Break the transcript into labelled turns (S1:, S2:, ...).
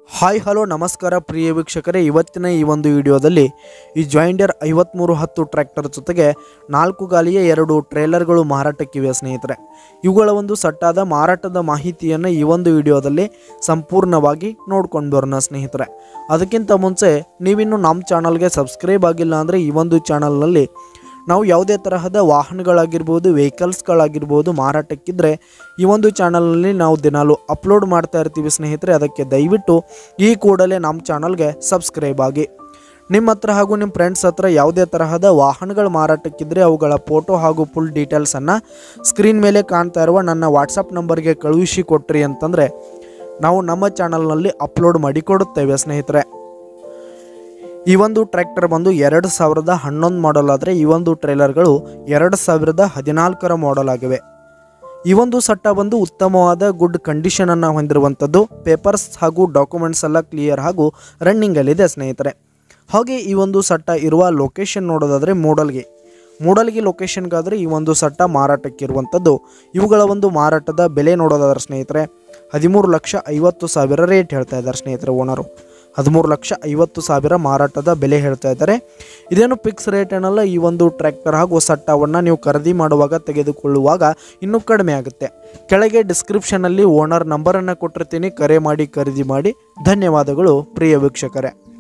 S1: hi hello ನಮಸ್ಕಾರ ಪ್ರಿಯ ವೀಕ್ಷಕರೇ ಇವತ್ತಿನ ಈ ಒಂದು ವಿಡಿಯೋದಲ್ಲಿ ಈ ಜಾಯಿಂಡರ್ ಐವತ್ತ್ಮೂರು ಹತ್ತು ಟ್ರ್ಯಾಕ್ಟರ್ ಜೊತೆಗೆ ನಾಲ್ಕು ಗಾಲಿಯ ಎರಡು ಟ್ರೇಲರ್ಗಳು ಮಾರಾಟಕ್ಕಿವೆ ಸ್ನೇಹಿತರೆ ಇವುಗಳ ಒಂದು ಸಟ್ಟಾದ ಮಾರಾಟದ ಮಾಹಿತಿಯನ್ನು ಈ ಒಂದು ವಿಡಿಯೋದಲ್ಲಿ ಸಂಪೂರ್ಣವಾಗಿ ನೋಡ್ಕೊಂಡು ಬರೋಣ ಸ್ನೇಹಿತರೆ ಅದಕ್ಕಿಂತ ಮುಂಚೆ ನೀವಿನ್ನು ನಮ್ಮ ಚಾನಲ್ಗೆ ಸಬ್ಸ್ಕ್ರೈಬ್ ಆಗಿಲ್ಲ ಅಂದರೆ ಈ ಒಂದು ಚಾನಲ್ನಲ್ಲಿ ನಾವು ಯಾವುದೇ ತರಹದ ವಾಹನಗಳಾಗಿರ್ಬೋದು ವೆಹಿಕಲ್ಸ್ಗಳಾಗಿರ್ಬೋದು ಮಾರಾಟಕ್ಕಿದ್ರೆ ಈ ಒಂದು ಚಾನಲ್ನಲ್ಲಿ ನಾವು ದಿನಾಲು ಅಪ್ಲೋಡ್ ಮಾಡ್ತಾ ಇರ್ತೀವಿ ಸ್ನೇಹಿತರೆ ಅದಕ್ಕೆ ದಯವಿಟ್ಟು ಈ ಕೂಡಲೇ ನಮ್ಮ ಚಾನಲ್ಗೆ ಸಬ್ಸ್ಕ್ರೈಬ್ ಆಗಿ ನಿಮ್ಮ ಹತ್ರ ಹಾಗೂ ನಿಮ್ಮ ಫ್ರೆಂಡ್ಸ್ ಹತ್ರ ಯಾವುದೇ ತರಹದ ವಾಹನಗಳು ಮಾರಾಟಕ್ಕಿದ್ರೆ ಅವುಗಳ ಫೋಟೋ ಹಾಗೂ ಫುಲ್ ಡೀಟೇಲ್ಸನ್ನು ಸ್ಕ್ರೀನ್ ಮೇಲೆ ಕಾಣ್ತಾ ಇರುವ ನನ್ನ ವಾಟ್ಸಪ್ ನಂಬರ್ಗೆ ಕಳುಹಿಸಿ ಕೊಟ್ರಿ ಅಂತಂದರೆ ನಾವು ನಮ್ಮ ಚಾನಲ್ನಲ್ಲಿ ಅಪ್ಲೋಡ್ ಮಾಡಿ ಕೊಡುತ್ತೇವೆ ಸ್ನೇಹಿತರೆ ಈ ಒಂದು ಟ್ರ್ಯಾಕ್ಟರ್ ಬಂದು ಎರಡು ಸಾವಿರದ ಹನ್ನೊಂದು ಮಾಡಲ್ ಆದರೆ ಈ ಒಂದು ಟ್ರೇಲರ್ಗಳು ಎರಡು ಸಾವಿರದ ಹದಿನಾಲ್ಕರ ಮಾಡಲ್ ಆಗಿವೆ ಈ ಒಂದು ಸಟ್ಟ ಬಂದು ಉತ್ತಮವಾದ ಗುಡ್ ಕಂಡೀಷನನ್ನು ಹೊಂದಿರುವಂಥದ್ದು ಪೇಪರ್ಸ್ ಹಾಗೂ ಡಾಕ್ಯುಮೆಂಟ್ಸ್ ಎಲ್ಲ ಕ್ಲಿಯರ್ ಹಾಗೂ ರನ್ನಿಂಗಲ್ಲಿದೆ ಸ್ನೇಹಿತರೆ ಹಾಗೆ ಈ ಒಂದು ಸಟ್ಟ ಇರುವ ಲೊಕೇಶನ್ ನೋಡೋದಾದರೆ ಮೂಡಲ್ಗೆ ಮೂಡಲ್ಗಿ ಲೊಕೇಶನ್ಗಾದರೆ ಈ ಒಂದು ಸಟ್ಟ ಮಾರಾಟಕ್ಕಿರುವಂಥದ್ದು ಇವುಗಳ ಒಂದು ಮಾರಾಟದ ಬೆಲೆ ನೋಡೋದಾದ್ರೆ ಸ್ನೇಹಿತರೆ ಹದಿಮೂರು ಲಕ್ಷ ಐವತ್ತು ಸಾವಿರ ರೇಟ್ ಹೇಳ್ತಾ ಇದ್ದಾರೆ ಸ್ನೇಹಿತರೆ ಓನರು ಹದಿಮೂರು ಲಕ್ಷ ಐವತ್ತು ಸಾವಿರ ಮಾರಾಟದ ಬೆಲೆ ಹೇಳ್ತಾ ಇದ್ದಾರೆ ಇದೇನು ಫಿಕ್ಸ್ ರೇಟ್ ಏನಲ್ಲ ಈ ಒಂದು ಟ್ರ್ಯಾಕ್ಟರ್ ಹಾಗೂ ಸಟ್ಟವನ್ನು ನೀವು ಖರೀದಿ ಮಾಡುವಾಗ ತೆಗೆದುಕೊಳ್ಳುವಾಗ ಇನ್ನೂ ಕಡಿಮೆ ಆಗುತ್ತೆ ಕೆಳಗೆ ಡಿಸ್ಕ್ರಿಪ್ಷನಲ್ಲಿ ಓನರ್ ನಂಬರನ್ನು ಕೊಟ್ಟಿರ್ತೀನಿ ಕರೆ ಮಾಡಿ ಖರೀದಿ ಮಾಡಿ ಧನ್ಯವಾದಗಳು ಪ್ರಿಯ ವೀಕ್ಷಕರೇ